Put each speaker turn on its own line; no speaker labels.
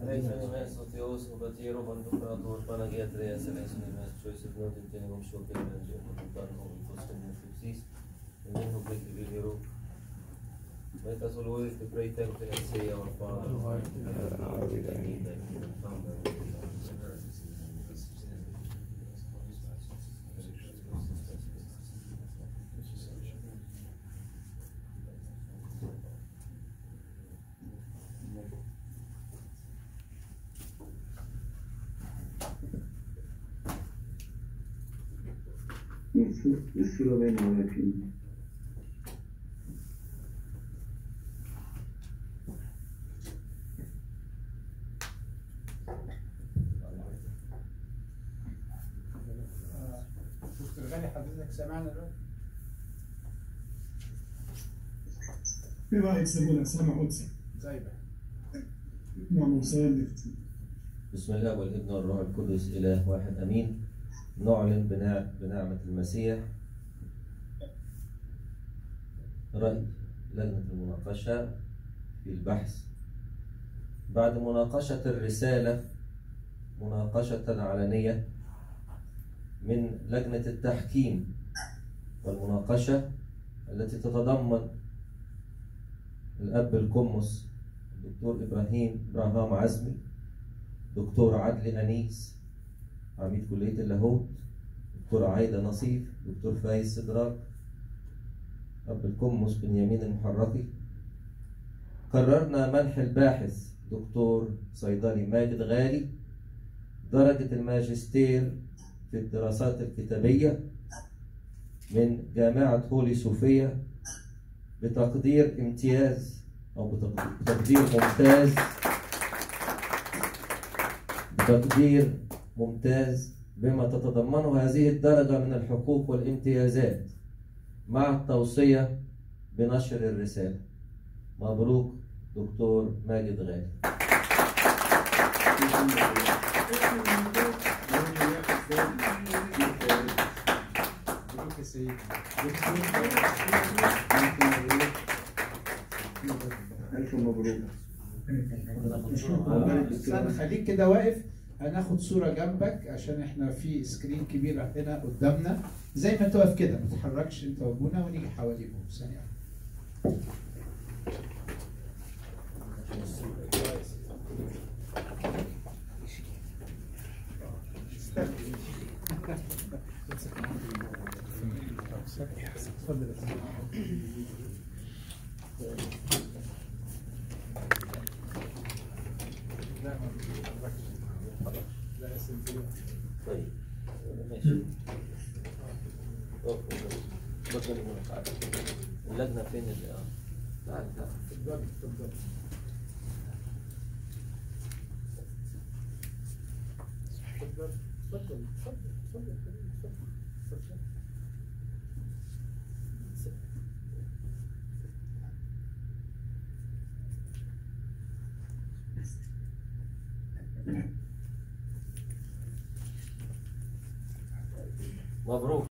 Reisani mes Dios, Ubatiro, Bandukarator, Panagia Tres, Reisani mes Choice of Notin, Tenigom Shokin, and Jokutan, Home, Custom, Fixis, and then who break the video. Let us always the great time to say our Father, who art in heaven, hallowed be thy name, thy kingdom come, thy will be done on earth.
Yusuf Slovenia lepiej.
دكتور غالي حضرتك سامعنا دلوقتي؟
في واحد يسمونه سامع قدسي
زي ما
نعم وسائل
بسم الله والابن والروح القدس إله واحد أمين نعلن بنع- بنعمة المسيح رأي لجنة المناقشة في البحث بعد مناقشة الرسالة مناقشة علنية من لجنة التحكيم والمناقشة التي تتضمن الأب القمص الدكتور إبراهيم إبراهام عزمي دكتور عدلي أنيس عميد كلية اللاهوت دكتور عايدة نصيف دكتور فايز سدراك أب القمص بنيامين المحرقي قررنا منح الباحث دكتور صيدلي ماجد غالي درجة الماجستير في الدراسات الكتابية من جامعة هولي صوفيا بتقدير امتياز أو بتق- بتقدير ممتاز بتقدير ممتاز بما تتضمنه هذه الدرجة من الحقوق والامتيازات مع التوصية بنشر الرسالة مبروك دكتور ماجد غالي
مبروك يا سيدي
ألف مبروك
استنى خليك كده واقف هناخد صورة جنبك عشان احنا في سكرين كبير هنا قدامنا زي ما انت واقف كده ما تتحركش انت وابونا ونيجي حواليكم ثانية اتفضل يا سيدي. لا ما بتتحركش لا يا سيدي
طيب ماشي بطل هنا تعال اللجنة فين اللي اه تعال تعال
اتفضل اتفضل اتفضل اتفضل اتفضل اتفضل اتفضل اتفضل
مبروك